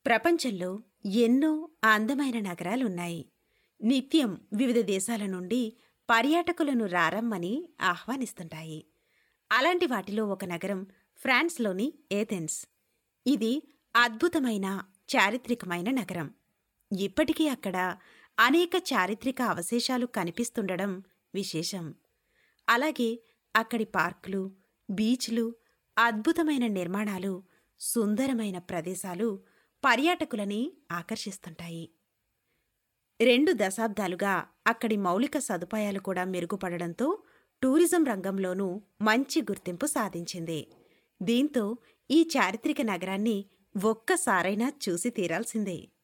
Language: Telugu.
ప్రపంచంలో ఎన్నో అందమైన నగరాలున్నాయి నిత్యం వివిధ దేశాల నుండి పర్యాటకులను రారమ్మని ఆహ్వానిస్తుంటాయి అలాంటి వాటిలో ఒక నగరం ఫ్రాన్స్లోని ఏథెన్స్ ఇది అద్భుతమైన చారిత్రకమైన నగరం ఇప్పటికీ అక్కడ అనేక చారిత్రక అవశేషాలు కనిపిస్తుండడం విశేషం అలాగే అక్కడి పార్కులు బీచ్లు అద్భుతమైన నిర్మాణాలు సుందరమైన ప్రదేశాలు పర్యాటకులని ఆకర్షిస్తుంటాయి రెండు దశాబ్దాలుగా అక్కడి మౌలిక సదుపాయాలు కూడా మెరుగుపడడంతో టూరిజం రంగంలోనూ మంచి గుర్తింపు సాధించింది దీంతో ఈ చారిత్రక నగరాన్ని ఒక్కసారైనా చూసి తీరాల్సిందే